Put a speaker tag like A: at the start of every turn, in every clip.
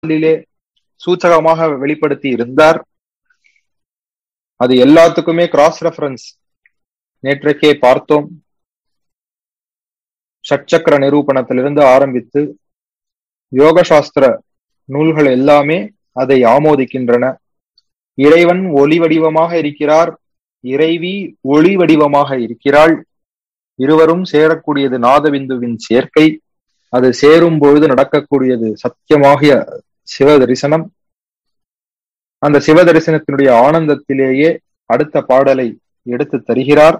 A: பாடலிலே சூச்சகமாக வெளிப்படுத்தி இருந்தார் அது எல்லாத்துக்குமே கிராஸ் ரெஃபரன்ஸ் நேற்றைக்கே பார்த்தோம் ஷட்சக்கர நிரூபணத்திலிருந்து ஆரம்பித்து யோக சாஸ்திர நூல்கள் எல்லாமே அதை ஆமோதிக்கின்றன இறைவன் ஒளி வடிவமாக இருக்கிறார் இறைவி ஒளி வடிவமாக இருக்கிறாள் இருவரும் சேரக்கூடியது நாதபிந்துவின் சேர்க்கை அது சேரும் பொழுது நடக்கக்கூடியது சத்தியமாகிய சிவ தரிசனம் அந்த சிவ தரிசனத்தினுடைய ஆனந்தத்திலேயே அடுத்த பாடலை எடுத்து தருகிறார்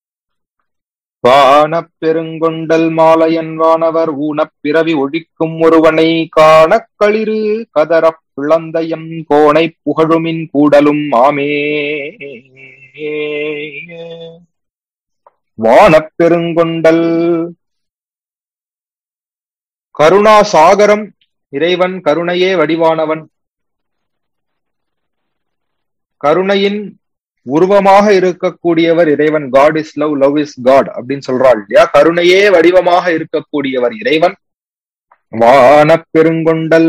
A: வானப் பெருங்கொண்டல் மாலையன் வானவர் ஊனப் பிறவி ஒழிக்கும் ஒருவனை காணக் களிறு கதரப் பிளந்தயம் கோணை புகழுமின் கூடலும் ஆமே வானப் பெருங்கொண்டல் கருணா சாகரம் இறைவன் கருணையே வடிவானவன் கருணையின் உருவமாக இருக்கக்கூடியவர் இறைவன் God is love love is God அப்படின்னு சொல்றாள் இல்லையா கருணையே வடிவமாக இருக்கக்கூடியவர் இறைவன் வான பெருங்கொண்டல்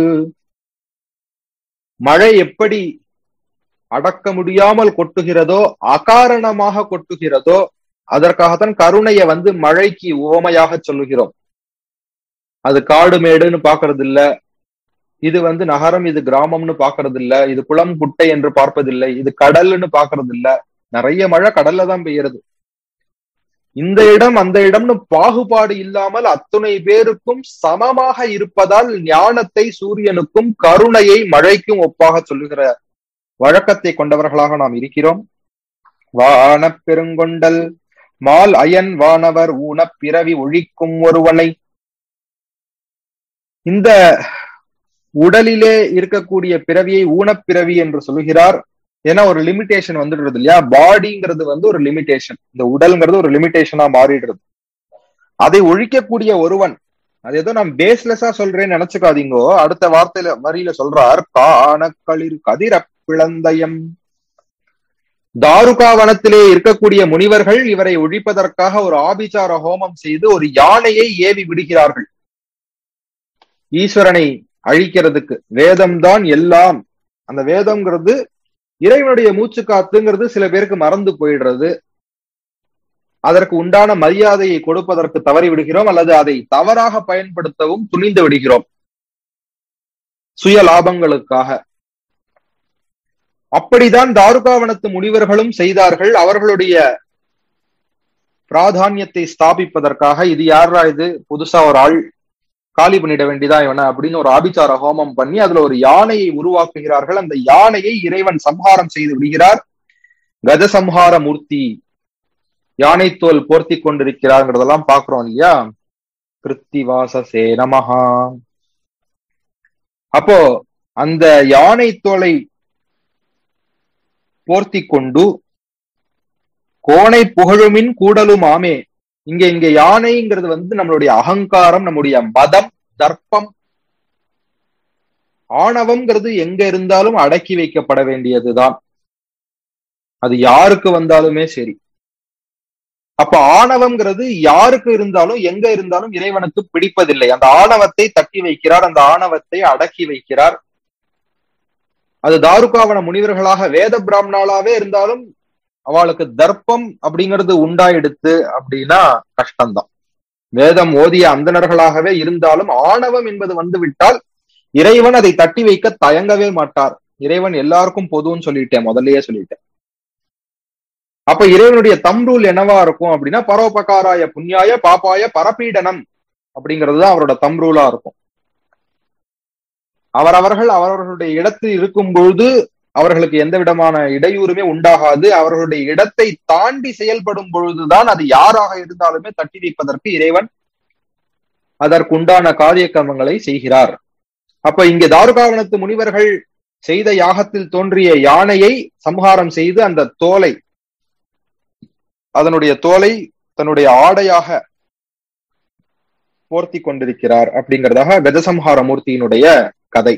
A: மழை எப்படி அடக்க முடியாமல் கொட்டுகிறதோ அகாரணமாக கொட்டுகிறதோ அதற்காகத்தான் கருணையை வந்து மழைக்கு உவமையாக சொல்லுகிறோம் அது காடு மேடுன்னு பாக்குறது இல்ல இது வந்து நகரம் இது கிராமம்னு பாக்குறது இல்ல இது குளம் குட்டை என்று பார்ப்பதில்லை இது கடல்னு பாக்குறது இல்ல நிறைய மழை கடல்ல தான் பெய்யறது இந்த இடம் அந்த இடம்னு பாகுபாடு இல்லாமல் அத்துணை பேருக்கும் சமமாக இருப்பதால் ஞானத்தை சூரியனுக்கும் கருணையை மழைக்கும் ஒப்பாக சொல்லுகிற வழக்கத்தை கொண்டவர்களாக நாம் இருக்கிறோம் வான பெருங்கொண்டல் மால் அயன் வானவர் ஊனப் பிறவி ஒழிக்கும் ஒருவனை இந்த உடலிலே இருக்கக்கூடிய பிறவியை ஊனப்பிறவி என்று சொல்லுகிறார் ஏன்னா ஒரு லிமிடேஷன் வந்துடுறது இல்லையா பாடிங்கிறது வந்து ஒரு லிமிடேஷன் இந்த உடல்ங்கிறது ஒரு லிமிடேஷனா மாறிடுறது அதை ஒழிக்கக்கூடிய ஒருவன் அது ஏதோ நான் பேஸ்லெஸ்ஸா சொல்றேன்னு நினைச்சுக்காதீங்கோ அடுத்த வார்த்தையில வரியில சொல்றார் காணக்களிர் கதிர பிளந்தயம் தாருகாவனத்திலே இருக்கக்கூடிய முனிவர்கள் இவரை ஒழிப்பதற்காக ஒரு ஆபிச்சார ஹோமம் செய்து ஒரு யானையை ஏவி விடுகிறார்கள் ஈஸ்வரனை அழிக்கிறதுக்கு வேதம் தான் எல்லாம் அந்த வேதம்ங்கிறது இறைவனுடைய மூச்சு காத்துங்கிறது சில பேருக்கு மறந்து போயிடுறது அதற்கு உண்டான மரியாதையை கொடுப்பதற்கு தவறி விடுகிறோம் அல்லது அதை தவறாக பயன்படுத்தவும் துணிந்து விடுகிறோம் சுய லாபங்களுக்காக அப்படிதான் தாருகாவனத்து முனிவர்களும் செய்தார்கள் அவர்களுடைய பிராதானியத்தை ஸ்தாபிப்பதற்காக இது யாரா இது புதுசா ஒரு ஆள் காலி பண்ணிட வேண்டியதா இவன அப்படின்னு ஒரு ஆபிச்சார ஹோமம் பண்ணி அதுல ஒரு யானையை உருவாக்குகிறார்கள் அந்த யானையை இறைவன் சம்ஹாரம் செய்து விடுகிறார் கஜசம்ஹார மூர்த்தி யானை தோல் போர்த்தி கொண்டிருக்கிறார்ங்கிறதெல்லாம் பாக்குறோம் இல்லையா கிருத்திவாச சேனமஹா அப்போ அந்த யானை தோலை போர்த்தி கொண்டு கோணை புகழுமின் கூடலும் ஆமே இங்க இங்க யானைங்கிறது வந்து நம்மளுடைய அகங்காரம் நம்முடைய மதம் தர்ப்பம் ஆணவம்ங்கிறது எங்க இருந்தாலும் அடக்கி வைக்கப்பட வேண்டியதுதான் அது யாருக்கு வந்தாலுமே சரி அப்ப ஆணவம்ங்கிறது யாருக்கு இருந்தாலும் எங்க இருந்தாலும் இறைவனுக்கு பிடிப்பதில்லை அந்த ஆணவத்தை தட்டி வைக்கிறார் அந்த ஆணவத்தை அடக்கி வைக்கிறார் அது தாருகாவன முனிவர்களாக வேத பிராமணாலாவே இருந்தாலும் அவளுக்கு தர்ப்பம் அப்படிங்கிறது உண்டாயிடுத்து அப்படின்னா கஷ்டம்தான் வேதம் ஓதிய அந்தணர்களாகவே இருந்தாலும் ஆணவம் என்பது வந்து விட்டால் இறைவன் அதை தட்டி வைக்க தயங்கவே மாட்டார் இறைவன் எல்லாருக்கும் பொதுன்னு சொல்லிட்டேன் முதல்லயே சொல்லிட்டேன் அப்ப இறைவனுடைய தம்ரூல் என்னவா இருக்கும் அப்படின்னா பரோபகாராய புண்ணியாய பாப்பாய பரப்பீடனம் அப்படிங்கிறது தான் அவரோட தம்ரூலா இருக்கும் அவரவர்கள் அவரவர்களுடைய இடத்தில் இருக்கும் பொழுது அவர்களுக்கு எந்த விதமான இடையூறுமே உண்டாகாது அவர்களுடைய இடத்தை தாண்டி செயல்படும் பொழுதுதான் அது யாராக இருந்தாலுமே தட்டி வைப்பதற்கு இறைவன் அதற்குண்டான காரிய கர்மங்களை செய்கிறார் அப்ப இங்க தாருகாவனத்து முனிவர்கள் செய்த யாகத்தில் தோன்றிய யானையை சம்ஹாரம் செய்து அந்த தோலை அதனுடைய தோலை தன்னுடைய ஆடையாக போர்த்தி கொண்டிருக்கிறார் அப்படிங்கிறதாக கஜசம்ஹார மூர்த்தியினுடைய கதை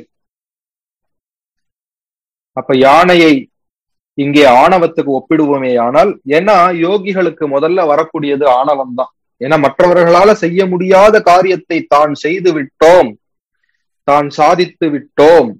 A: அப்ப யானையை இங்கே ஆணவத்துக்கு ஒப்பிடுவோமே ஆனால் ஏன்னா யோகிகளுக்கு முதல்ல வரக்கூடியது ஆணவம் தான் ஏன்னா மற்றவர்களால செய்ய முடியாத காரியத்தை தான் செய்து விட்டோம் தான் சாதித்து விட்டோம்